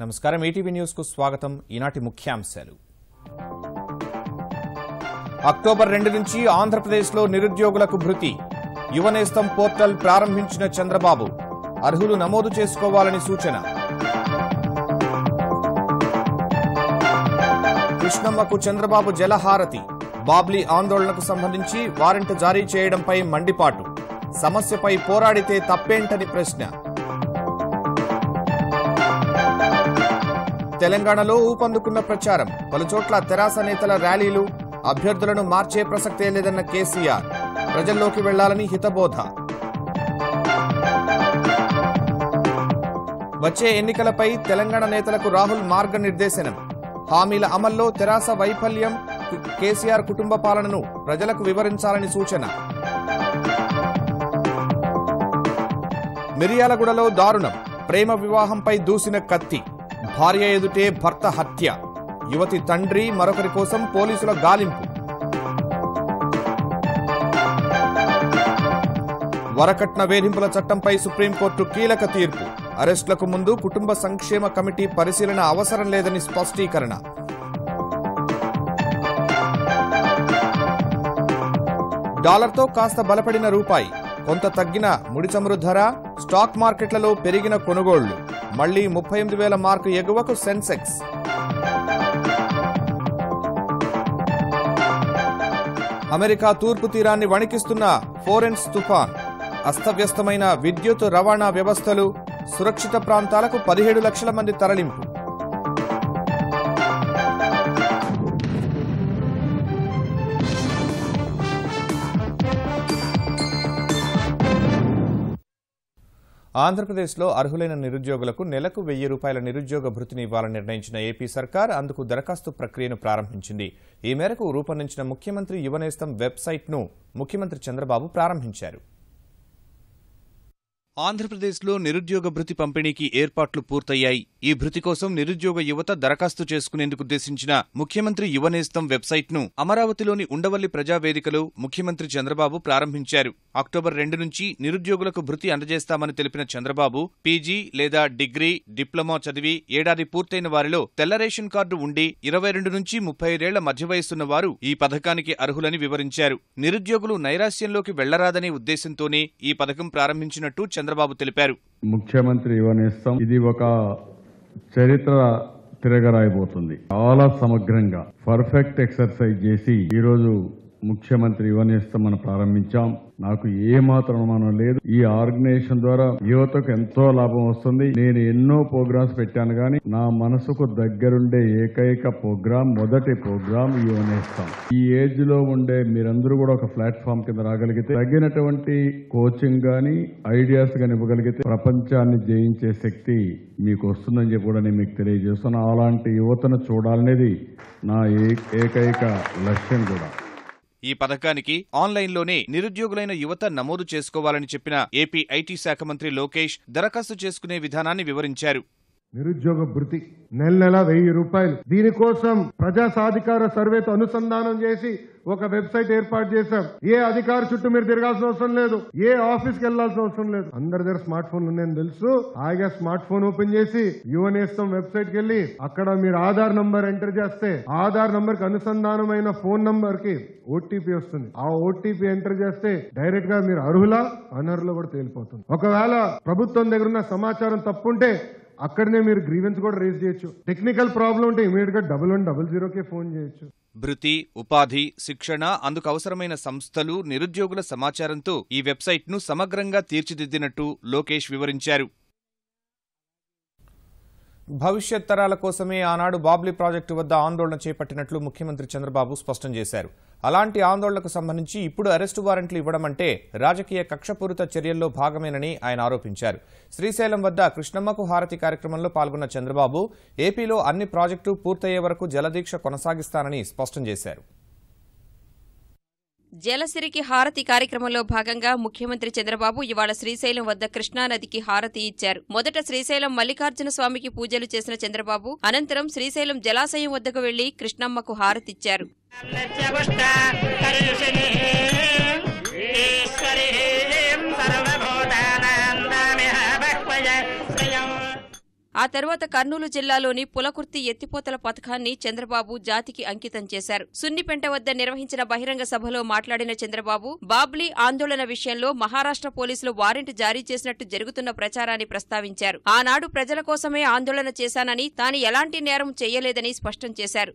నమస్కారం ETV news కు స్వాగతం ఈనాటి ముఖ్యాంశాలు అక్టోబర్ రెండు నుంచి ఆంధ్రప్రదేశ్లో నిరుద్యోగులకు భృతి యువనేస్తం పోర్టల్ ప్రారంభించిన చంద్రబాబు అర్హులు నమోదు చేసుకోవాలని సూచన కృష్ణమ్మకు చంద్రబాబు జలహారతి బాబ్లీ ఆందోళనకు సంబంధించి వారెంట్ జారీ చేయడంపై మండిపాటు సమస్యపై పోరాడితే తప్పేంటని ప్రశ్న తెలంగాణలో ఊపందుకున్న ప్రచారం పలుచోట్ల తెరాస నేతల ర్యాలీలు అభ్యర్థులను మార్చే ప్రసక్తే లేదన్న కేసీఆర్ ప్రజల్లోకి వెళ్లాలని హితబోధ వచ్చే ఎన్నికలపై తెలంగాణ నేతలకు రాహుల్ మార్గనిర్దేశనం హామీల అమల్లో తెరాస వైఫల్యం కేసీఆర్ కుటుంబ పాలనను ప్రజలకు వివరించాలని సూచన మిర్యాలగూడలో దారుణం ప్రేమ వివాహంపై దూసిన కత్తి భార్య ఎదుటే భర్త హత్య యువతి తండ్రి మరొకరి కోసం పోలీసుల గాలింపు వరకట్న వేధింపుల చట్టంపై సుప్రీంకోర్టు కీలక తీర్పు అరెస్టులకు ముందు కుటుంబ సంక్షేమ కమిటీ పరిశీలన అవసరం లేదని స్పష్టీకరణ డాలర్తో కాస్త బలపడిన రూపాయి కొంత తగ్గిన ముడి చమురు ధర స్టాక్ మార్కెట్లలో పెరిగిన కొనుగోళ్లు మళ్లీ ముప్పై ఎనిమిది వేల మార్కు ఎగువకు సెన్సెక్స్ అమెరికా తూర్పు తీరాన్ని వణికిస్తున్న ఫోరెన్స్ తుఫాన్ అస్తవ్యస్తమైన విద్యుత్ రవాణా వ్యవస్థలు సురక్షిత ప్రాంతాలకు పదిహేడు లక్షల మంది తరలింపు ఆంధ్రప్రదేశ్లో అర్హులైన నిరుద్యోగులకు నెలకు వెయ్యి రూపాయల నిరుద్యోగ భృతిని ఇవ్వాలని నిర్ణయించిన ఏపీ సర్కార్ అందుకు దరఖాస్తు ప్రక్రియను ప్రారంభించింది ఈ మేరకు రూపొందించిన ముఖ్యమంత్రి యువనేస్తం వెబ్సైట్ను ముఖ్యమంత్రి చంద్రబాబు ప్రారంభించారు ఆంధ్రప్రదేశ్లో నిరుద్యోగ భృతి పంపిణీకి ఏర్పాట్లు పూర్తయ్యాయి ఈ భృతి కోసం నిరుద్యోగ యువత దరఖాస్తు చేసుకునేందుకు ఉద్దేశించిన ముఖ్యమంత్రి యువనేస్తం వెబ్సైట్ను అమరావతిలోని ఉండవల్లి ప్రజావేదికలో ముఖ్యమంత్రి చంద్రబాబు ప్రారంభించారు అక్టోబర్ రెండు నుంచి నిరుద్యోగులకు భృతి అందజేస్తామని తెలిపిన చంద్రబాబు పీజీ లేదా డిగ్రీ డిప్లొమా చదివి ఏడాది పూర్తయిన వారిలో తెల్ల రేషన్ కార్డు ఉండి ఇరవై రెండు నుంచి ముప్పై ఐదేళ్ల మధ్య వయసున్న వారు ఈ పథకానికి అర్హులని వివరించారు నిరుద్యోగులు నైరాశ్యంలోకి వెళ్లరాదనే ఉద్దేశంతోనే ఈ పథకం ప్రారంభించినట్టు చంద్రబాబు తెలిపారు ముఖ్యమంత్రి యువనేస్తం ఇది ఒక చరిత్ర తిరగరాయబోతుంది చాలా సమగ్రంగా పర్ఫెక్ట్ ఎక్సర్సైజ్ చేసి ఈరోజు ముఖ్యమంత్రి యువనేస్తం మనం ప్రారంభించాం నాకు ఏ మాత్రం అనుమానం లేదు ఈ ఆర్గనైజేషన్ ద్వారా యువతకు ఎంతో లాభం వస్తుంది నేను ఎన్నో ప్రోగ్రామ్స్ పెట్టాను కానీ నా మనసుకు దగ్గరుండే ఏకైక ప్రోగ్రామ్ మొదటి ప్రోగ్రామ్ యువనేస్తం ఈ ఏజ్ లో ఉండే మీరందరూ కూడా ఒక ప్లాట్ఫామ్ కింద రాగలిగితే తగినటువంటి కోచింగ్ గాని ఐడియాస్ గాని ఇవ్వగలిగితే ప్రపంచాన్ని జయించే శక్తి మీకు వస్తుందని చెప్పి కూడా నేను మీకు తెలియజేస్తున్నా అలాంటి యువతను చూడాలనేది నా ఏ- ఏకైక లక్ష్యం కూడా ఈ పథకానికి ఆన్లైన్లోనే నిరుద్యోగులైన యువత నమోదు చేసుకోవాలని చెప్పిన ఏపీ ఐటీ శాఖ మంత్రి లోకేష్ దరఖాస్తు చేసుకునే విధానాన్ని వివరించారు నిరుద్యోగ భృతి నెల నెల వెయ్యి రూపాయలు దీనికోసం ప్రజా సాధికార సర్వేతో అనుసంధానం చేసి ఒక వెబ్సైట్ ఏర్పాటు చేశాం ఏ అధికారి చుట్టూ మీరు తిరగాల్సిన అవసరం లేదు ఏ ఆఫీస్కి వెళ్లాల్సిన అవసరం లేదు అందరి దగ్గర స్మార్ట్ ఫోన్ ఉన్నాయని తెలుసు హాయిగా స్మార్ట్ ఫోన్ ఓపెన్ చేసి యువనేస్తం వెబ్సైట్ కి వెళ్ళి అక్కడ మీరు ఆధార్ నంబర్ ఎంటర్ చేస్తే ఆధార్ నంబర్ కి అనుసంధానమైన ఫోన్ నంబర్ కి ఓటీపీ వస్తుంది ఆ ఓటీపీ ఎంటర్ చేస్తే డైరెక్ట్ గా మీరు అర్హులా అనర్హులో కూడా తేలిపోతుంది ఒకవేళ ప్రభుత్వం దగ్గర ఉన్న సమాచారం తప్పుంటే అక్కడనే మీరు గ్రీవెన్స్ కూడా రేజ్ చేయొచ్చు టెక్నికల్ ప్రాబ్లం ఉంటే ఇమీడియట్ గా డబుల్ వన్ డబుల్ జీరోకే ఫోన్ చేయొచ్చు భృతి ఉపాధి శిక్షణ అందుకు అవసరమైన సంస్థలు నిరుద్యోగుల సమాచారంతో ఈ వెబ్సైట్ను సమగ్రంగా తీర్చిదిద్దినట్టు లోకేష్ వివరించారు భవిష్యత్ తరాల కోసమే ఆనాడు బాబ్లీ ప్రాజెక్టు వద్ద ఆందోళన చేపట్టినట్లు ముఖ్యమంత్రి చంద్రబాబు స్పష్టం చేశారు అలాంటి ఆందోళనకు సంబంధించి ఇప్పుడు అరెస్టు వారెంట్లు ఇవ్వడం అంటే రాజకీయ కక్షపూరిత చర్యల్లో భాగమేనని ఆయన ఆరోపించారు శ్రీశైలం వద్ద కృష్ణమ్మకు హారతి కార్యక్రమంలో పాల్గొన్న చంద్రబాబు ఏపీలో అన్ని ప్రాజెక్టు పూర్తయ్యే వరకు జలదీక్ష కొనసాగిస్తానని స్పష్టం చేశారు జలసిరికి హారతి కార్యక్రమంలో భాగంగా ముఖ్యమంత్రి చంద్రబాబు ఇవాళ శ్రీశైలం వద్ద కృష్ణానదికి హారతి ఇచ్చారు మొదట శ్రీశైలం మల్లికార్జున స్వామికి పూజలు చేసిన చంద్రబాబు అనంతరం శ్రీశైలం జలాశయం వద్దకు వెళ్లి కృష్ణమ్మకు హారతిచ్చారు ఆ తర్వాత కర్నూలు జిల్లాలోని పులకుర్తి ఎత్తిపోతల పథకాన్ని చంద్రబాబు జాతికి అంకితం చేశారు సున్నిపెంట వద్ద నిర్వహించిన బహిరంగ సభలో మాట్లాడిన చంద్రబాబు బాబ్లీ ఆందోళన విషయంలో మహారాష్ట్ర పోలీసులు వారెంట్ జారీ చేసినట్టు జరుగుతున్న ప్రచారాన్ని ప్రస్తావించారు ఆనాడు ప్రజల కోసమే ఆందోళన చేశానని తాను ఎలాంటి నేరం చేయలేదని స్పష్టం చేశారు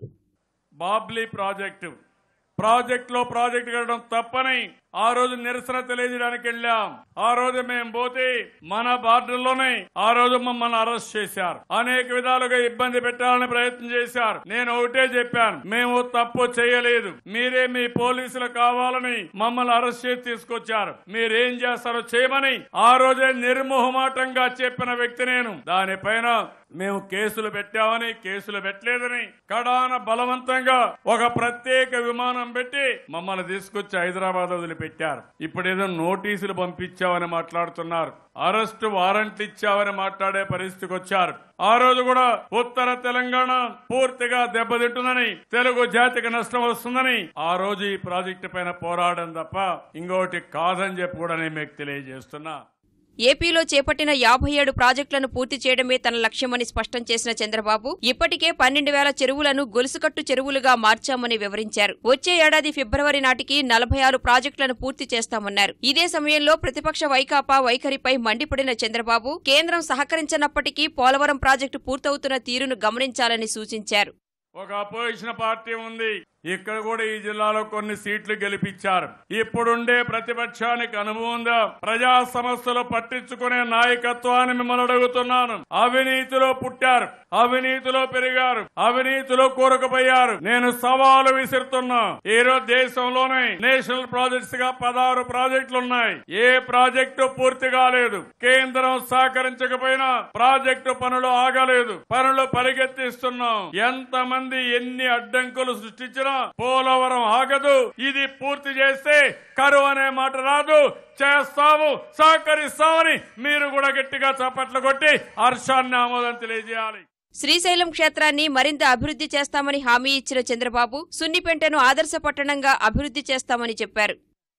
బాబ్లీ ప్రాజెక్టు ప్రాజెక్ట్ లో ప్రాజెక్ట్ కట్టడం తప్పని ఆ రోజు నిరసన తెలియజేయడానికి వెళ్ళాం ఆ రోజు మేము పోతే మన బార్డర్లోనే ఆ రోజు మమ్మల్ని అరెస్ట్ చేశారు అనేక విధాలుగా ఇబ్బంది పెట్టాలని ప్రయత్నం చేశారు నేను ఒకటే చెప్పాను మేము తప్పు చేయలేదు మీరే మీ పోలీసులు కావాలని మమ్మల్ని అరెస్ట్ చేసి తీసుకొచ్చారు మీరేం చేస్తారో చేయమని ఆ రోజే నిర్మోహమాటంగా చెప్పిన వ్యక్తి నేను దానిపైన మేము కేసులు పెట్టామని కేసులు పెట్టలేదని కడాన బలవంతంగా ఒక ప్రత్యేక విమానం పెట్టి మమ్మల్ని తీసుకొచ్చి హైదరాబాద్ వదిలిపెట్టారు ఇప్పుడు ఏదో నోటీసులు పంపించామని మాట్లాడుతున్నారు అరెస్టు వారెంట్లు ఇచ్చామని మాట్లాడే పరిస్థితికి వచ్చారు ఆ రోజు కూడా ఉత్తర తెలంగాణ పూర్తిగా దెబ్బతింటుందని తెలుగు జాతికి నష్టం వస్తుందని ఆ రోజు ఈ ప్రాజెక్టు పైన పోరాడడం తప్ప ఇంకోటి కాదని చెప్పి కూడా నేను మీకు తెలియజేస్తున్నా ఏపీలో చేపట్టిన యాభై ఏడు ప్రాజెక్టులను పూర్తి చేయడమే తన లక్ష్యమని స్పష్టం చేసిన చంద్రబాబు ఇప్పటికే పన్నెండు వేల చెరువులను గొలుసుకట్టు చెరువులుగా మార్చామని వివరించారు వచ్చే ఏడాది ఫిబ్రవరి నాటికి నలభై ఆరు ప్రాజెక్టులను పూర్తి చేస్తామన్నారు ఇదే సమయంలో ప్రతిపక్ష వైకాపా వైఖరిపై మండిపడిన చంద్రబాబు కేంద్రం సహకరించనప్పటికీ పోలవరం ప్రాజెక్టు పూర్తవుతున్న తీరును గమనించాలని సూచించారు ఒక అపోజిషన్ పార్టీ ఉంది ఇక్కడ కూడా ఈ జిల్లాలో కొన్ని సీట్లు గెలిపించారు ఇప్పుడుండే ప్రతిపక్షానికి అనుభవం ఉందా ప్రజా సమస్యలు పట్టించుకునే నాయకత్వాన్ని మిమ్మల్ని అడుగుతున్నాను అవినీతిలో పుట్టారు అవినీతిలో పెరిగారు అవినీతిలో కూరకపోయారు నేను సవాలు విసురుతున్నా ఈ రోజు దేశంలోనే నేషనల్ ప్రాజెక్ట్స్ గా పదహారు ప్రాజెక్టులు ఉన్నాయి ఏ ప్రాజెక్టు పూర్తి కాలేదు కేంద్రం సహకరించకపోయినా ప్రాజెక్టు పనులు ఆగలేదు పనులు పరిగెత్తిస్తున్నాం ఎంతమంది ఎన్ని అడ్డంకులు సృష్టించినా పోలవరం ఆగదు ఇది పూర్తి చేస్తే కరువు అనే మాట రాదు చేస్తాము సహకరిస్తామని మీరు కూడా గట్టిగా చప్పట్లు కొట్టి హర్షాన్ని ఆమోదం తెలియజేయాలి శ్రీశైలం క్షేత్రాన్ని మరింత అభివృద్ధి చేస్తామని హామీ ఇచ్చిన చంద్రబాబు సున్నిపెంటను ఆదర్శ పట్టణంగా అభివృద్ధి చేస్తామని చెప్పారు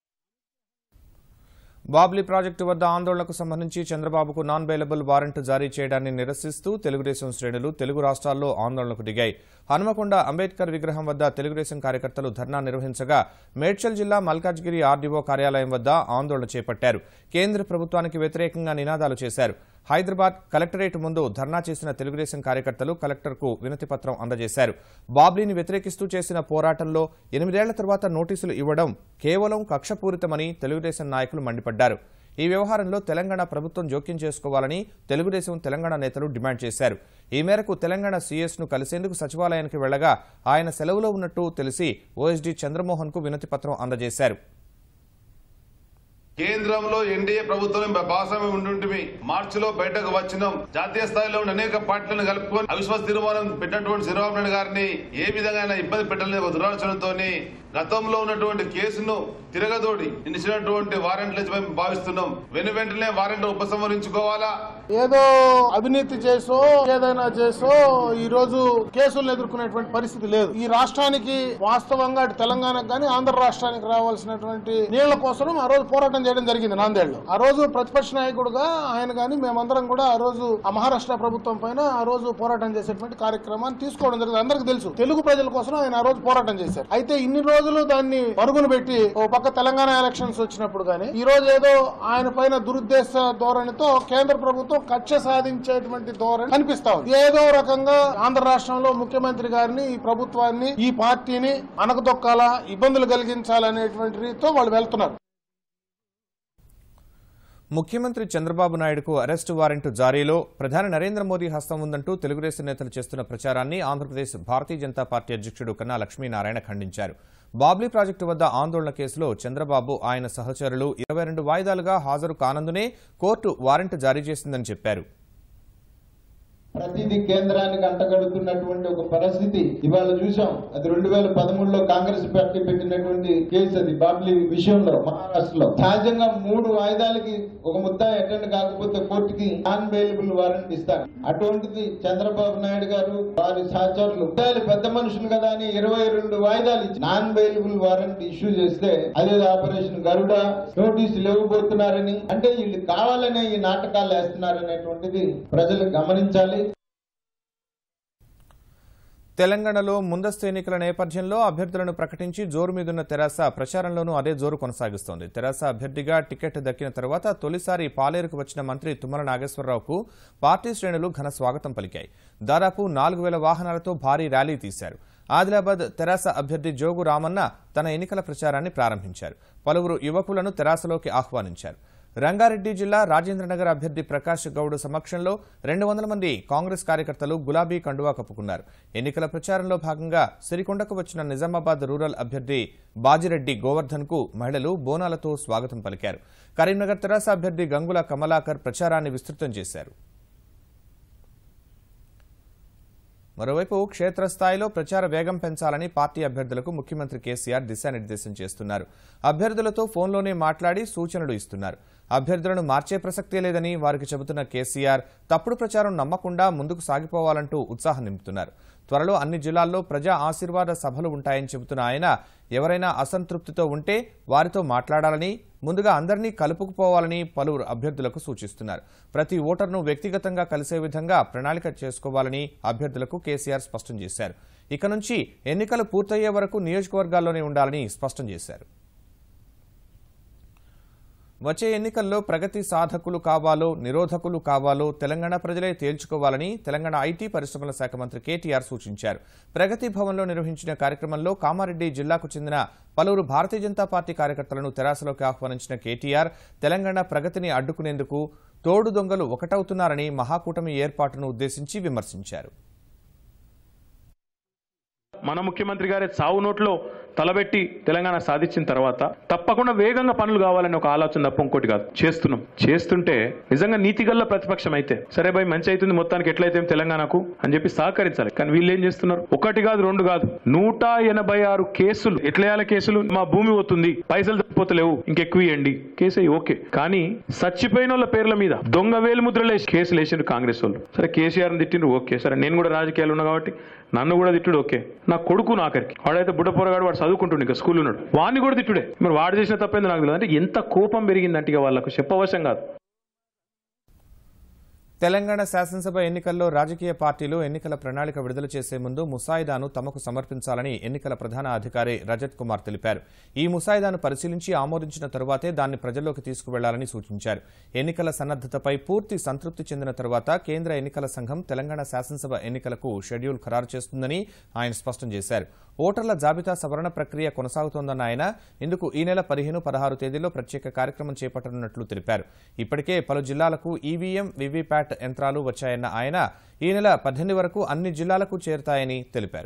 బాబ్లీ ప్రాజెక్టు వద్ద ఆందోళనకు సంబంధించి చంద్రబాబుకు నాన్ బెయిలబుల్ వారెంట్ జారీ చేయడాన్ని నిరసిస్తూ తెలుగుదేశం శ్రేణులు తెలుగు రాష్ట్రాల్లో ఆందోళనకు దిగాయి హనుమకొండ అంబేద్కర్ విగ్రహం వద్ద తెలుగుదేశం కార్యకర్తలు ధర్నా నిర్వహించగా మేడ్చల్ జిల్లా మల్కాజ్గిరి ఆర్డీఓ కార్యాలయం వద్ద ఆందోళన చేపట్టారు కేంద్ర ప్రభుత్వానికి వ్యతిరేకంగా నినాదాలు చేశారు హైదరాబాద్ కలెక్టరేట్ ముందు ధర్నా చేసిన తెలుగుదేశం కార్యకర్తలు కలెక్టర్కు వినతి పత్రం అందజేశారు బాబ్లీని వ్యతిరేకిస్తూ చేసిన పోరాటంలో ఎనిమిదేళ్ల తర్వాత నోటీసులు ఇవ్వడం కేవలం కక్షపూరితమని తెలుగుదేశం నాయకులు మండిపడ్డారు ఈ వ్యవహారంలో తెలంగాణ ప్రభుత్వం జోక్యం చేసుకోవాలని తెలుగుదేశం తెలంగాణ నేతలు డిమాండ్ చేశారు ఈ మేరకు తెలంగాణ సీఎస్ను కలిసేందుకు సచివాలయానికి వెళ్లగా ఆయన సెలవులో ఉన్నట్టు తెలిసి ఓఎస్డీ చంద్రమోహన్కు వినతి పత్రం అందజేశారు కేంద్రంలో ఎన్డీఏ ప్రభుత్వం భాగస్వామ్యం ఉంటుంటిమి మార్చిలో బయటకు వచ్చినాం జాతీయ స్థాయిలో ఉన్న అనేక పార్టీలను కలుపుకొని అవిశ్వాస తీర్మానం పెట్టినటువంటి చంద్రబాబు నాయుడు గారిని ఏ విధంగా అయినా ఇబ్బంది పెట్టాలని ఒక దురాలోచనతో గతంలో ఉన్నటువంటి కేసును తిరగదోడి నిలిచినటువంటి వారెంట్లు మేము భావిస్తున్నాం వెను వెంటనే వారెంట్ ఉపసంహరించుకోవాలా ఏదో అవినీతి చేసో ఏదైనా చేసో ఈ రోజు కేసులను ఎదుర్కొనేటువంటి పరిస్థితి లేదు ఈ రాష్ట్రానికి వాస్తవంగా అటు తెలంగాణకు గానీ ఆంధ్ర రాష్ట్రానికి రావాల్సినటువంటి నీళ్ల కోసం ఆ రోజు పోరాటం చేయడం జరిగింది నాందేళ్లో ఆ రోజు ప్రతిపక్ష నాయకుడుగా ఆయన గాని మేమందరం కూడా ఆ రోజు ఆ మహారాష్ట్ర ప్రభుత్వం పైన ఆ రోజు పోరాటం చేసేటువంటి కార్యక్రమాన్ని తీసుకోవడం జరిగింది అందరికీ తెలుసు తెలుగు ప్రజల కోసం ఆయన ఆ రోజు పోరాటం చేశారు అయితే ఇన్ని రోజులు దాన్ని పరుగులు పెట్టి ఓ పక్క తెలంగాణ ఎలక్షన్స్ వచ్చినప్పుడు గానీ ఈ రోజు ఏదో ఆయన పైన దురుద్దేశ ధోరణితో కేంద్ర ప్రభుత్వం కక్ష సాధించేటువంటి ధోరణి కనిపిస్తా ఉంది ఏదో రకంగా ఆంధ్ర రాష్ట్రంలో ముఖ్యమంత్రి గారిని ఈ ప్రభుత్వాన్ని ఈ పార్టీని అనకదొక్కాలా ఇబ్బందులు కలిగించాలనేటువంటి రీతితో వాళ్ళు వెళ్తున్నారు ముఖ్యమంత్రి చంద్రబాబు నాయుడుకు అరెస్టు వారెంట్ జారీలో ప్రధాని నరేంద్ర మోదీ హస్తం ఉందంటూ తెలుగుదేశం నేతలు చేస్తున్న ప్రచారాన్ని ఆంధ్రప్రదేశ్ భారతీయ జనతా పార్టీ అధ్యక్షుడు కన్నా లక్ష్మీనారాయణ ఖండించారు బాబ్లీ ప్రాజెక్టు వద్ద ఆందోళన కేసులో చంద్రబాబు ఆయన సహచరులు ఇరవై రెండు వాయిదాలుగా హాజరు కానందునే కోర్టు వారెంట్ జారీ చేసిందని చెప్పారు ప్రతిదీ కేంద్రానికి అంటగడుతున్నటువంటి ఒక పరిస్థితి ఇవాళ చూసాం అది రెండు వేల పదమూడులో కాంగ్రెస్ పార్టీ పెట్టినటువంటి కేసు అది బాబ్లీ విషయంలో మహారాష్ట్రలో సహజంగా మూడు వాయిదాలకి ఒక ముద్ద అటెండ్ కాకపోతే కోర్టుకి నాన్ బెయిలబుల్ వారెంట్ ఇస్తారు అటువంటిది చంద్రబాబు నాయుడు గారు వారి సహచరులు ముద్దాయిలు పెద్ద మనుషులు కదా అని ఇరవై రెండు వాయిదాలు ఇచ్చి నాన్ బెయిలబుల్ వారెంట్ ఇష్యూ చేస్తే అదే ఆపరేషన్ గరుడ నోటీసులు ఇవ్వబోతున్నారని అంటే వీళ్ళు కావాలనే ఈ నాటకాలు వేస్తున్నారనేటువంటిది ప్రజలు గమనించాలి తెలంగాణలో ముందస్తు ఎన్నికల నేపథ్యంలో అభ్యర్థులను ప్రకటించి జోరు మీదున్న తెరాస ప్రచారంలోనూ అదే జోరు కొనసాగిస్తోంది తెరాస అభ్యర్థిగా టికెట్ దక్కిన తర్వాత తొలిసారి పాలేరుకు వచ్చిన మంత్రి తుమ్మల నాగేశ్వరరావుకు పార్టీ శ్రేణులు ఘన స్వాగతం పలికాయి దాదాపు నాలుగు వేల వాహనాలతో భారీ ర్యాలీ తీశారు ఆదిలాబాద్ తెరాస అభ్యర్థి జోగు రామన్న తన ఎన్నికల ప్రచారాన్ని ప్రారంభించారు పలువురు యువకులను తెరాసలోకి ఆహ్వానించారు రంగారెడ్డి జిల్లా రాజేంద్రనగర్ అభ్యర్థి ప్రకాష్ గౌడ్ సమక్షంలో రెండు వందల మంది కాంగ్రెస్ కార్యకర్తలు గులాబీ కండువా కప్పుకున్నారు ఎన్నికల ప్రచారంలో భాగంగా సిరికొండకు వచ్చిన నిజామాబాద్ రూరల్ అభ్యర్థి బాజిరెడ్డి గోవర్ధన్ కు మహిళలు బోనాలతో స్వాగతం పలికారు కరీంనగర్ తెరాస అభ్యర్థి గంగుల కమలాకర్ ప్రచారాన్ని విస్తృతం చేశారు మరోవైపు క్షేత్రస్థాయిలో ప్రచార వేగం పెంచాలని పార్టీ అభ్యర్థులకు ముఖ్యమంత్రి కేసీఆర్ దిశానిర్దేశం చేస్తున్నారు అభ్యర్థులతో ఫోన్లోనే మాట్లాడి సూచనలు ఇస్తున్నారు అభ్యర్థులను మార్చే ప్రసక్తే లేదని వారికి చెబుతున్న కేసీఆర్ తప్పుడు ప్రచారం నమ్మకుండా ముందుకు సాగిపోవాలంటూ ఉత్సాహం నింపుతున్నారు త్వరలో అన్ని జిల్లాల్లో ప్రజా ఆశీర్వాద సభలు ఉంటాయని చెబుతున్న ఆయన ఎవరైనా అసంతృప్తితో ఉంటే వారితో మాట్లాడాలని ముందుగా అందరినీ కలుపుకుపోవాలని పలువురు అభ్యర్థులకు సూచిస్తున్నారు ప్రతి ఓటర్ను వ్యక్తిగతంగా కలిసే విధంగా ప్రణాళిక చేసుకోవాలని అభ్యర్థులకు కేసీఆర్ స్పష్టం చేశారు ఇక నుంచి ఎన్నికలు పూర్తయ్యే వరకు నియోజకవర్గాల్లోనే ఉండాలని స్పష్టం చేశారు వచ్చే ఎన్నికల్లో ప్రగతి సాధకులు కావాలో నిరోధకులు కావాలో తెలంగాణ ప్రజలే తేల్చుకోవాలని తెలంగాణ ఐటీ పరిశ్రమల శాఖ మంత్రి కేటీఆర్ సూచించారు ప్రగతి భవన్లో నిర్వహించిన కార్యక్రమంలో కామారెడ్డి జిల్లాకు చెందిన పలువురు భారతీయ జనతా పార్టీ కార్యకర్తలను తెరాసలోకి ఆహ్వానించిన కేటీఆర్ తెలంగాణ ప్రగతిని అడ్డుకునేందుకు తోడు దొంగలు ఒకటవుతున్నారని మహాకూటమి ఏర్పాటును ఉద్దేశించి విమర్శించారు మన ముఖ్యమంత్రి గారే చావు నోట్లో తలబెట్టి తెలంగాణ సాధించిన తర్వాత తప్పకుండా వేగంగా పనులు కావాలని ఒక ఆలోచన తప్ప ఇంకోటి కాదు చేస్తున్నాం చేస్తుంటే నిజంగా నీతిగల్ల ప్రతిపక్షం అయితే సరే భయ్ మంచి అవుతుంది మొత్తానికి ఎట్లయితే ఏం తెలంగాణకు అని చెప్పి సహకరించాలి కానీ వీళ్ళు ఏం చేస్తున్నారు ఒకటి కాదు రెండు కాదు నూట ఎనభై ఆరు కేసులు ఎట్లయాల కేసులు మా భూమి పోతుంది పైసలు తప్పిపోతలేవు ఇంకెక్కువ ఇవ్వండి కేసు అయ్యి ఓకే కానీ చచ్చిపోయిన వాళ్ళ పేర్ల మీద దొంగ వేలు ముద్రలు వేసి కేసులు వేసిండ్రు కాంగ్రెస్ వాళ్ళు సరే కేసీఆర్ని తిట్టిండ్రు ఓకే సరే నేను కూడా రాజకీయాలు ఉన్నా కాబట్టి నన్ను కూడా తిట్టుడు ఓకే నా కొడుకు నాకరికి వాడైతే బుడ్డ పోరగాడు వాడు చదువుకుంటుండే ఇంకా స్కూల్ ఉన్నాడు వాడిని కూడా తిట్టుడే మరి వాడు చేసిన తప్పేందో నాకు తెలియదు అంటే ఎంత కోపం పెరిగిందంటే ఇక వాళ్ళకు చెప్పవశం కాదు తెలంగాణ శాసనసభ ఎన్నికల్లో రాజకీయ పార్టీలు ఎన్నికల ప్రణాళిక విడుదల చేసే ముందు ముసాయిదాను తమకు సమర్పించాలని ఎన్నికల ప్రధాన అధికారి రజత్ కుమార్ తెలిపారు ఈ ముసాయిదాను పరిశీలించి ఆమోదించిన తరువాతే దాన్ని ప్రజల్లోకి తీసుకువెళ్లాలని సూచించారు ఎన్నికల సన్నద్దతపై పూర్తి సంతృప్తి చెందిన తరువాత కేంద్ర ఎన్నికల సంఘం తెలంగాణ శాసనసభ ఎన్నికలకు షెడ్యూల్ ఖరారు చేస్తుందని ఆయన స్పష్టం చేశారు ఓటర్ల జాబితా సవరణ ప్రక్రియ కొనసాగుతోందన్న ఆయన ఇందుకు ఈ నెల పదిహేను పదహారు తేదీల్లో ప్రత్యేక కార్యక్రమం చేపట్టనున్నట్లు తెలిపారు ఇప్పటికే పలు జిల్లాలకు ఈవీఎం వీవీప్యాట్ యంత్రాలు వచ్చాయన్న ఆయన ఈ నెల పద్దెనిమిది వరకు అన్ని జిల్లాలకు చేరతాయని తెలిపారు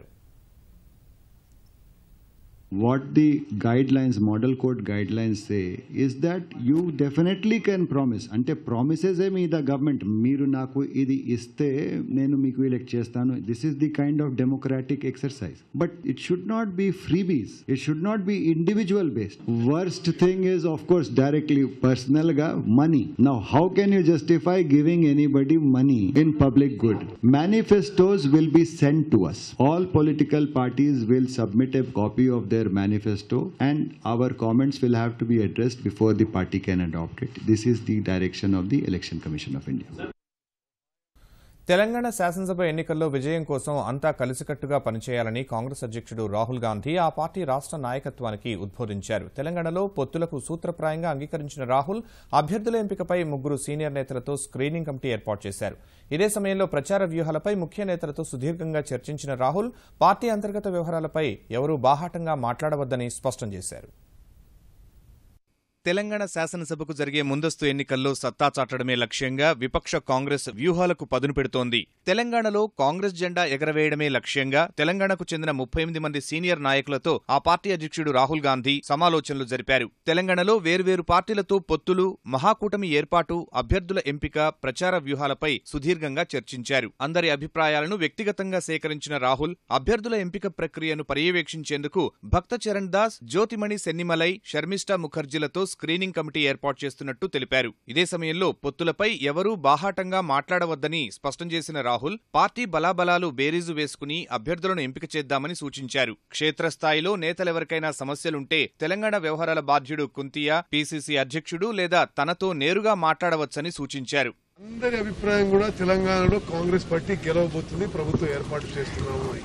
what the guidelines, model code guidelines say is that you definitely can promise. అంటే ప్రామిసెస్ ఏ మీద గవర్నమెంట్ మీరు నాకు ఇది ఇస్తే నేను మీకు ఎలక్ట్ చేస్తాను this is the kind of democratic exercise but it should not be freebies it should not be individual based worst thing is of course directly personal గా money now how can you justify giving anybody money in public good manifestos will be send to us all political parties will submit a copy of their manifesto and our comments will have to be addressed before the party can adopt it. This is the direction of the Election Commission of India. Telangana శాసనసభ ఎన్నికల్లో విజయం కోసం అంతా కలిసికట్టుగా పనిచేయాలని కాంగ్రెస్ అధ్యక్షుడు రాహుల్ గాంధీ ఆ party రాష్ట్ర నాయకత్వానికి ఉద్బోధించారు తెలంగాణలో పొత్తులకు సూత్రప్రాయంగా అంగీకరించిన రాహుల్ అభ్యర్థుల ఎంపికపై ముగ్గురు సీనియర్ నేతలతో స్క్రీనింగ్ కమిటీ ఏర్పాటు చేశారు ఇదే సమయంలో ప్రచార వ్యూహాలపై ముఖ్య నేతలతో సుదీర్ఘంగా చర్చించిన రాహుల్ పార్టీ అంతర్గత వ్యవహారాలపై ఎవరూ బాహాటంగా మాట్లాడవద్దని స్పష్టం చేశారు తెలంగాణ శాసనసభకు జరిగే ముందస్తు ఎన్నికల్లో సత్తా చాటడమే లక్ష్యంగా విపక్ష కాంగ్రెస్ వ్యూహాలకు పదును పెడుతోంది తెలంగాణలో కాంగ్రెస్ జెండా ఎగరవేయడమే లక్ష్యంగా తెలంగాణకు చెందిన ముప్పై ఎనిమిది మంది సీనియర్ నాయకులతో ఆ పార్టీ అధ్యక్షుడు రాహుల్ గాంధీ సమాలోచనలు జరిపారు తెలంగాణలో వేర్వేరు పార్టీలతో పొత్తులు మహాకూటమి ఏర్పాటు అభ్యర్థుల ఎంపిక ప్రచార వ్యూహాలపై సుదీర్ఘంగా చర్చించారు అందరి అభిప్రాయాలను వ్యక్తిగతంగా సేకరించిన రాహుల్ అభ్యర్థుల ఎంపిక ప్రక్రియను పర్యవేక్షించేందుకు భక్త చరణ్ దాస్ జ్యోతిమణి సెన్నిమలై శర్మిష్ఠా ముఖర్జీలతో స్క్రీనింగ్ కమిటీ ఏర్పాటు చేస్తున్నట్టు తెలిపారు ఇదే సమయంలో పొత్తులపై ఎవరూ బాహాటంగా మాట్లాడవద్దని స్పష్టం చేసిన రాహుల్ పార్టీ బలాబలాలు బేరీజు వేసుకుని అభ్యర్థులను ఎంపిక చేద్దామని సూచించారు క్షేత్రస్థాయిలో నేతలెవరికైనా సమస్యలుంటే తెలంగాణ వ్యవహారాల బాధ్యుడు కుంతియా పీసీసీ అధ్యక్షుడు లేదా తనతో నేరుగా మాట్లాడవచ్చని సూచించారు అందరి అభిప్రాయం కూడా తెలంగాణలో కాంగ్రెస్ పార్టీ గెలవబోతుంది ప్రభుత్వం ఏర్పాటు చేస్తున్నాము అని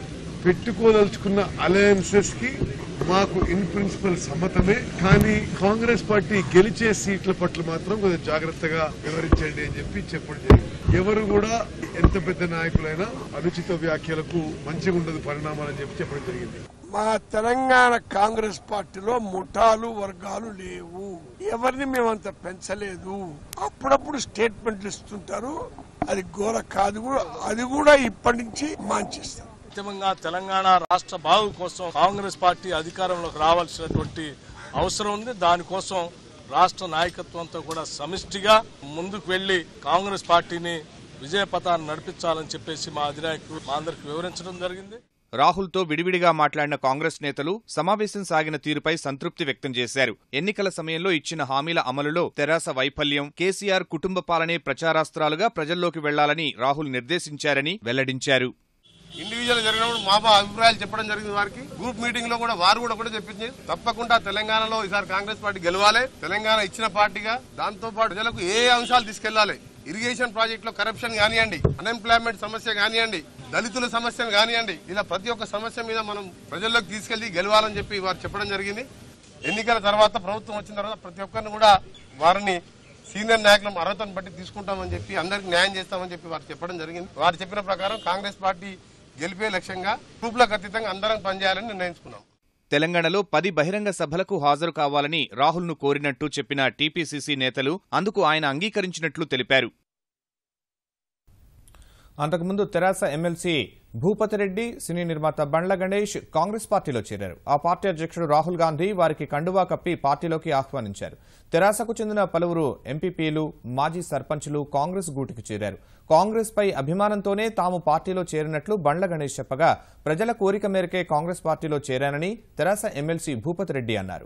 పెట్టుకోదలుచుకున్న అలయన్సెస్ కి మాకు ఇన్ ప్రిన్సిపల్ సమ్మతమే కానీ కాంగ్రెస్ పార్టీ గెలిచే సీట్ల పట్ల మాత్రం కొంచెం జాగ్రత్తగా వివరించండి అని చెప్పి చెప్పడం జరిగింది ఎవరు కూడా ఎంత పెద్ద నాయకులైనా అనుచిత వ్యాఖ్యలకు మంచిగా ఉండదు పరిణామాలని చెప్పి చెప్పడం జరిగింది మా తెలంగాణ కాంగ్రెస్ పార్టీలో ముఠాలు వర్గాలు లేవు ఎవరిని మేమంత పెంచలేదు అప్పుడప్పుడు స్టేట్మెంట్లు ఇస్తుంటారు అది ఘోర కాదు కూడా అది కూడా ఇప్పటి నుంచి మాంచేస్తాం అంతిమంగా తెలంగాణ రాష్ట్ర బాగు కోసం కాంగ్రెస్ పార్టీ అధికారంలోకి రావాల్సినటువంటి అవసరం ఉంది దానికోసం రాష్ట్ర నాయకత్వంతో కూడా సమిష్టిగా ముందుకు వెళ్లి కాంగ్రెస్ పార్టీని విజయపథాన్ని నడిపించాలని చెప్పేసి మా అధినాయకుడు మా అందరికి వివరించడం జరిగింది రాహుల్తో విడివిడిగా మాట్లాడిన కాంగ్రెస్ నేతలు సమావేశం సాగిన తీరుపై సంతృప్తి వ్యక్తం చేశారు ఎన్నికల సమయంలో ఇచ్చిన హామీల అమలులో తెరాస వైఫల్యం కేసీఆర్ కుటుంబ పాలనే ప్రచారాస్త్రాలుగా ప్రజల్లోకి వెళ్లాలని రాహుల్ నిర్దేశించారని వెల్లడించారు ఇండివిజువల్ జరిగినప్పుడు మా మా అభిప్రాయాలు చెప్పడం జరిగింది వారికి గ్రూప్ మీటింగ్ లో కూడా వారు కూడా కూడా చెప్పింది తప్పకుండా తెలంగాణలో ఈసారి కాంగ్రెస్ పార్టీ గెలవాలి తెలంగాణ ఇచ్చిన పార్టీగా దాంతో పాటు ప్రజలకు ఏ అంశాలు తీసుకెళ్లాలి ఇరిగేషన్ ప్రాజెక్ట్ లో కరప్షన్ కానివ్వండి అన్ఎంప్లాయ్మెంట్ సమస్య కానివ్వండి దళితుల సమస్యను కానివ్వండి ఇలా ప్రతి ఒక్క సమస్య మీద మనం ప్రజల్లోకి తీసుకెళ్లి గెలవాలని చెప్పి వారు చెప్పడం జరిగింది ఎన్నికల తర్వాత ప్రభుత్వం వచ్చిన తర్వాత ప్రతి ఒక్కరిని కూడా వారిని సీనియర్ నాయకులను అర్హతను బట్టి తీసుకుంటామని చెప్పి అందరికి న్యాయం చేస్తామని చెప్పి వారు చెప్పడం జరిగింది వారు చెప్పిన ప్రకారం కాంగ్రెస్ పార్టీ గెలిపే లక్ష్యంగా గ్రూపులకు అతీతంగా అందరం పనిచేయాలని నిర్ణయించుకున్నాం తెలంగాణలో పది బహిరంగ సభలకు హాజరు కావాలని రాహుల్ను కోరినట్టు చెప్పిన టీపీసీసీ నేతలు అందుకు ఆయన అంగీకరించినట్లు తెలిపారు అంతకుముందు తెరాస ఎమ్మెల్సీ భూపతిరెడ్డి సినీ నిర్మాత బండ్ల గణేష్ కాంగ్రెస్ పార్టీలో చేరారు ఆ పార్టీ అధ్యక్షుడు రాహుల్ గాంధీ వారికి కండువా కప్పి పార్టీలోకి ఆహ్వానించారు తెరాసకు చెందిన పలువురు ఎంపీపీలు మాజీ సర్పంచులు కాంగ్రెస్ గూటికి చేరారు కాంగ్రెస్ పై అభిమానంతోనే తాము పార్టీలో చేరినట్లు బండ్ల గణేష్ చెప్పగా ప్రజల కోరిక మేరకే కాంగ్రెస్ పార్టీలో చేరానని తెరాస ఎమ్మెల్సీ భూపతిరెడ్డి అన్నారు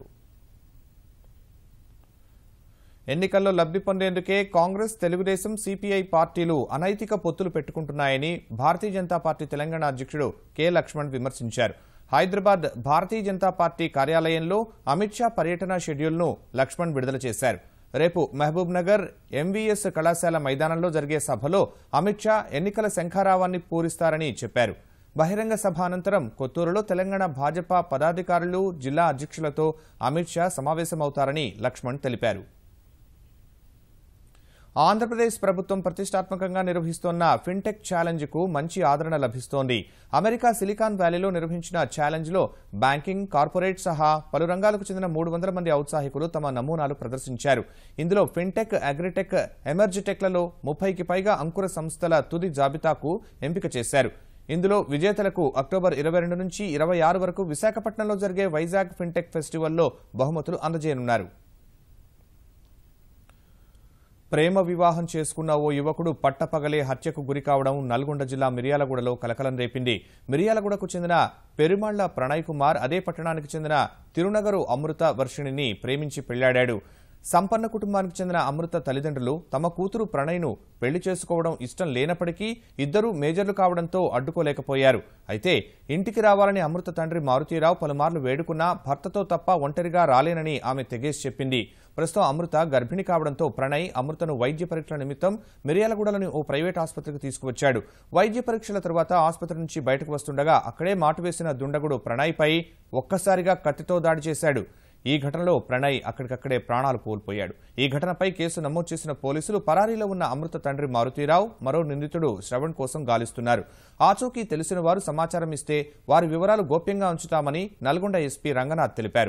ఎన్నికల్లో లబ్ధి పొందేందుకే కాంగ్రెస్ తెలుగుదేశం సిపిఐ పార్టీలు అనైతిక పొత్తులు పెట్టుకుంటున్నాయని భారతీయ జనతా పార్టీ తెలంగాణ అధ్యక్షుడు కె లక్ష్మణ్ విమర్శించారు హైదరాబాద్ భారతీయ జనతా పార్టీ కార్యాలయంలో అమిత్ షా పర్యటన షెడ్యూల్ను లక్ష్మణ్ విడుదల చేశారు రేపు మహబూబ్ నగర్ ఎంవీఎస్ కళాశాల మైదానంలో జరిగే సభలో అమిత్ షా ఎన్నికల శంఖారావాన్ని పూరిస్తారని చెప్పారు బహిరంగ సభ అనంతరం కొత్తూరులో తెలంగాణ భాజపా పదాధికారులు జిల్లా అధ్యక్షులతో అమిత్ షా సమావేశమవుతారని లక్ష్మణ్ తెలిపారు ఆంధ్రప్రదేశ్ ప్రభుత్వం ప్రతిష్టాత్మకంగా నిర్వహిస్తోన్న ఫిన్టెక్ ఛాలెంజ్ కు మంచి ఆదరణ లభిస్తోంది అమెరికా సిలికాన్ వ్యాలీలో నిర్వహించిన ఛాలెంజ్ లో బ్యాంకింగ్ కార్పొరేట్ సహా పలు రంగాలకు చెందిన మూడు వందల మంది ఔత్సాహికులు తమ నమూనాలు ప్రదర్శించారు ఇందులో ఫిన్టెక్ అగ్రిటెక్ ఎమర్జిటెక్లలో ముప్పైకి పైగా అంకుర సంస్థల తుది జాబితాకు ఎంపిక చేశారు ఇందులో విజేతలకు అక్టోబర్ ఇరవై రెండు నుంచి ఇరవై ఆరు వరకు విశాఖపట్నంలో జరిగే వైజాగ్ ఫిన్టెక్ ఫెస్టివల్లో బహుమతులు అందజేయనున్నారు ప్రేమ వివాహం చేసుకున్న ఓ యువకుడు పట్టపగలే హత్యకు గురి కావడం నల్గొండ జిల్లా మిర్యాలగూడలో కలకలం రేపింది మిర్యాలగూడకు చెందిన పెరుమాళ్ల ప్రణయ్ కుమార్ అదే పట్టణానికి చెందిన తిరునగరు అమృత వర్షిణిని ప్రేమించి పెళ్లాడాడు సంపన్న కుటుంబానికి చెందిన అమృత తల్లిదండ్రులు తమ కూతురు ప్రణయ్ను పెళ్లి చేసుకోవడం ఇష్టం లేనప్పటికీ ఇద్దరూ మేజర్లు కావడంతో అడ్డుకోలేకపోయారు అయితే ఇంటికి రావాలని అమృత తండ్రి మారుతీరావు పలుమార్లు వేడుకున్నా భర్తతో తప్ప ఒంటరిగా రాలేనని ఆమె తెగేసి చెప్పింది ప్రస్తుతం అమృత గర్భిణి కావడంతో ప్రణయ్ అమృతను వైద్య పరీక్షల నిమిత్తం మిర్యాలగూడలోని ఓ ప్రైవేట్ ఆసుపత్రికి తీసుకువచ్చాడు వైద్య పరీక్షల తర్వాత ఆసుపత్రి నుంచి బయటకు వస్తుండగా అక్కడే మాటు వేసిన దుండగుడు ప్రణయ్పై ఒక్కసారిగా కత్తితో దాడి చేశాడు ఈ ఘటనలో ప్రణయ్ అక్కడికక్కడే ప్రాణాలు కోల్పోయాడు ఈ ఘటనపై కేసు నమోదు చేసిన పోలీసులు పరారీలో ఉన్న అమృత తండ్రి మారుతీరావు మరో నిందితుడు శ్రవణ్ కోసం గాలిస్తున్నారు ఆచూకీ తెలిసిన వారు సమాచారం ఇస్తే వారి వివరాలు గోప్యంగా ఉంచుతామని నల్గొండ ఎస్పీ రంగనాథ్ తెలిపారు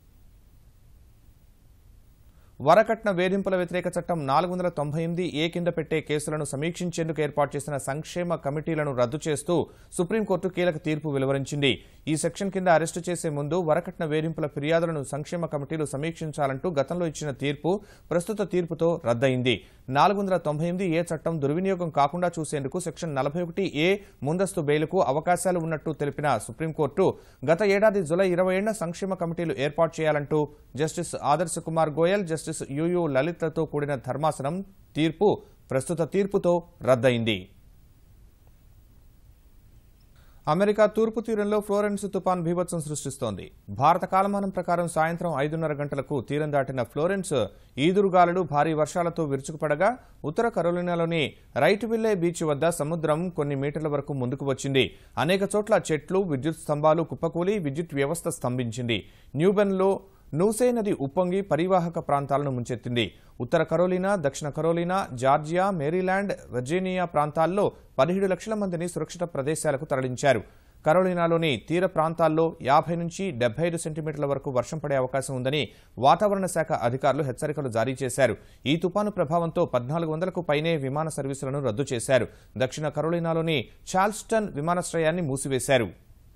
వరకట్న వేధింపుల వ్యతిరేక చట్టం నాలుగు వందల తొంభై ఎనిమిది ఏ కింద పెట్టే కేసులను సమీక్షించేందుకు ఏర్పాటు చేసిన సంక్షేమ కమిటీలను రద్దు చేస్తూ సుప్రీంకోర్టు కీలక తీర్పు వెలువరించింది ఈ సెక్షన్ కింద అరెస్టు చేసే ముందు వరకట్న వేధింపుల ఫిర్యాదులను సంక్షేమ కమిటీలు సమీక్షించాలంటూ గతంలో ఇచ్చిన తీర్పు ప్రస్తుత తీర్పుతో రద్దయింది నాలుగు వందల తొంభై ఎనిమిది ఏ చట్టం దుర్వినియోగం కాకుండా చూసేందుకు సెక్షన్ నలభై ఒకటి ఏ ముందస్తు బెయిలుకు అవకాశాలు ఉన్నట్టు తెలిపిన సుప్రీంకోర్టు గత ఏడాది జులై ఇరవై ఏడున సంక్షేమ కమిటీలు ఏర్పాటు చేయాలంటూ justice Adarsh Kumar Goel justice U U లలిత్లతో కూడిన ధర్మాసనం తీర్పు ప్రస్తుత తీర్పుతో రద్దయింది అమెరికా తూర్పు తీరంలో ఫ్లోరెన్స్ తుపాన్ బీభత్సం సృష్టిస్తోంది భారత కాలమానం ప్రకారం సాయంత్రం ఐదున్నర గంటలకు తీరం దాటిన ఫ్లోరెన్స్ ఈదురుగాలులు భారీ వర్షాలతో విరుచుకుపడగా ఉత్తర కరోలినాలోని రైట్ విల్లే బీచ్ వద్ద సముద్రం కొన్ని మీటర్ల వరకు ముందుకు వచ్చింది అనేక చోట్ల చెట్లు విద్యుత్ స్తంభాలు కుప్పకూలి విద్యుత్ వ్యవస్థ స్తంభించింది న్యూబెన్లో నూసే నది ఉప్పొంగి పరివాహక ప్రాంతాలను ముంచెత్తింది ఉత్తర కరోలినా దక్షిణ కరోలినా జార్జియా మేరీలాండ్ వర్జీనియా ప్రాంతాల్లో పదిహేడు లక్షల మందిని సురక్షిత ప్రదేశాలకు తరలించారు కరోలినాలోని తీర ప్రాంతాల్లో యాభై నుంచి డెబ్బై ఐదు సెంటీమీటర్ల వరకు వర్షం పడే అవకాశం ఉందని వాతావరణ శాఖ అధికారులు హెచ్చరికలు జారీ చేశారు ఈ తుపాను ప్రభావంతో పద్నాలుగు వందలకు పైనే విమాన సర్వీసులను రద్దు చేశారు దక్షిణ కరోలినాలోని చార్ల్స్టన్ విమానాశ్రయాన్ని మూసివేశారు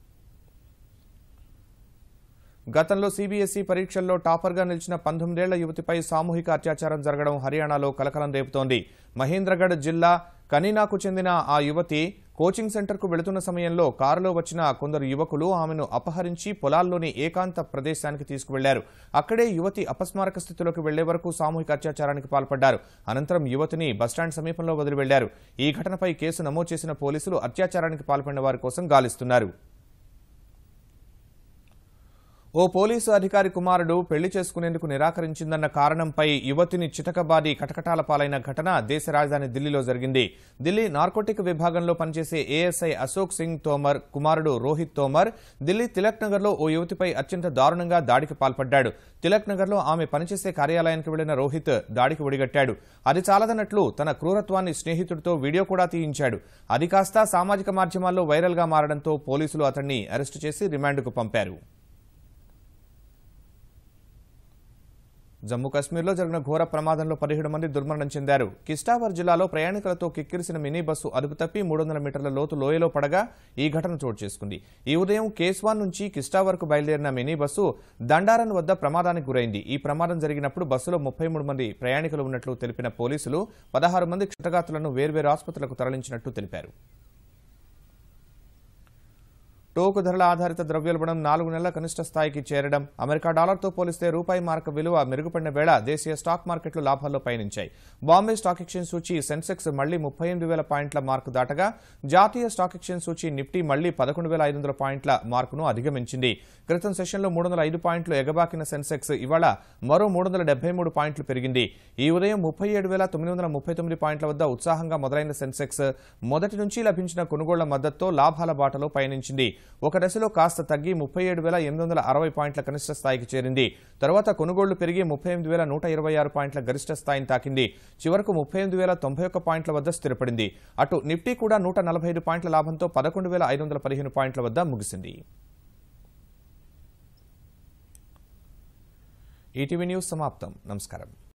గతంలో సీబీఎస్ఈ పరీక్షల్లో టాపర్గా నిలిచిన పంతొమ్మిదేళ్ల యువతిపై సామూహిక అత్యాచారం జరగడం హర్యానాలో కలకలం రేపుతోంది మహేంద్రగఢ్ జిల్లా కనీనాకు చెందిన ఆ యువతి కోచింగ్ సెంటర్కు వెళుతున్న సమయంలో కారులో వచ్చిన కొందరు యువకులు ఆమెను అపహరించి పొలాల్లోని ఏకాంత ప్రదేశానికి తీసుకువెళ్లారు అక్కడే యువతి అపస్మారక స్థితిలోకి వెళ్లే వరకు సామూహిక అత్యాచారానికి పాల్పడ్డారు అనంతరం యువతిని బస్టాండ్ సమీపంలో వదిలి వెళ్లారు ఈ ఘటనపై కేసు నమోదు చేసిన పోలీసులు అత్యాచారానికి పాల్పడిన వారి కోసం గాలిస్తున్నారు ఓ పోలీసు అధికారి కుమారుడు పెళ్లి చేసుకునేందుకు నిరాకరించిందన్న కారణంపై యువతిని చితకబాది కటకటాల పాలైన ఘటన దేశ రాజధాని ఢిల్లీలో జరిగింది ఢిల్లీ నార్కోటిక్ విభాగంలో పనిచేసే ఏఎస్ఐ అశోక్ సింగ్ తోమర్ కుమారుడు రోహిత్ తోమర్ ఢిల్లీ తిలక్ నగర్లో ఓ యువతిపై అత్యంత దారుణంగా దాడికి పాల్పడ్డాడు తిలక్ నగర్లో ఆమె పనిచేసే కార్యాలయానికి వెళ్లిన రోహిత్ దాడికి ఒడిగట్టాడు అది చాలదన్నట్లు తన క్రూరత్వాన్ని స్నేహితుడితో వీడియో కూడా తీయించాడు అది కాస్త సామాజిక మాధ్యమాల్లో వైరల్గా మారడంతో పోలీసులు అతన్ని అరెస్టు చేసి రిమాండ్కు పంపారు జమ్మూ కాశ్మీర్లో జరిగిన ఘోర ప్రమాదంలో పదిహేడు మంది దుర్మరణం చెందారు కిస్టావర్ జిల్లాలో ప్రయాణికులతో కిక్కిరిసిన మినీ బస్సు అదుపు తప్పి మూడు వందల మీటర్ల లోతు లోయలో పడగా ఈ ఘటన చోటు చేసుకుంది ఈ ఉదయం కేస్వాన్ నుంచి కిస్టావర్కు బయలుదేరిన మినీ బస్సు దండారన్ వద్ద ప్రమాదానికి గురైంది ఈ ప్రమాదం జరిగినప్పుడు బస్సులో ముప్పై మూడు మంది ప్రయాణికులు ఉన్నట్లు తెలిపిన పోలీసులు పదహారు మంది క్షతగాతులను వేర్వేరు ఆసుపత్రులకు తరలించినట్టు తెలిపారు టోకు ధరల ఆధారిత ద్రవ్యోల్బణం నాలుగు నెలల కనిష్ట స్థాయికి చేరడం అమెరికా డాలర్తో పోలిస్తే రూపాయి మార్క విలువ మెరుగుపడిన వేళ దేశీయ స్టాక్ మార్కెట్లు లాభాల్లో పయనించాయి బాంబే స్టాక్ ఎక్స్చేంజ్ సూచీ సెన్సెక్స్ మళ్లీ ముప్పై ఎనిమిది వేల పాయింట్ల మార్కు దాటగా జాతీయ స్టాక్ ఎక్స్చేంజ్ సూచీ నిఫ్టీ మళ్లీ పదకొండు వేల ఐదు వందల పాయింట్ల మార్కును అధిగమించింది క్రితం సెషన్లో మూడు వందల ఐదు పాయింట్లు ఎగబాకిన సెన్సెక్స్ ఇవాళ మరో మూడు వందల డెబ్బై మూడు పాయింట్లు పెరిగింది ఈ ఉదయం ముప్పై ఏడు వేల తొమ్మిది వందల ముప్పై తొమ్మిది పాయింట్ల వద్ద ఉత్సాహంగా మొదలైన సెన్సెక్స్ మొదటి నుంచి లభించిన కొనుగోళ్ల మద్దతుతో లాభాల బాటలో పయనించింది ఒక దశలో కాస్త తగ్గి ముప్పై ఏడు వేల ఎనిమిది వందల అరవై పాయింట్ల కనిష్ట స్థాయికి చేరింది తర్వాత కొనుగోళ్లు పెరిగి ముప్పై ఎనిమిది వేల నూట ఇరవై ఆరు పాయింట్ల గరిష్ట స్థాయిని తాకింది చివరకు ముప్పై ఎనిమిది వేల తొంభై ఒక్క పాయింట్ల వద్ద స్థిరపడింది అటు నిఫ్టీ కూడా నూట నలభై ఐదు పాయింట్ల లాభంతో పదకొండు వేల ఐదు వందల పదిహేను పాయింట్ల వద్ద ముగిసింది ఈటీవీ న్యూస్ సమాప్తం నమస్కారం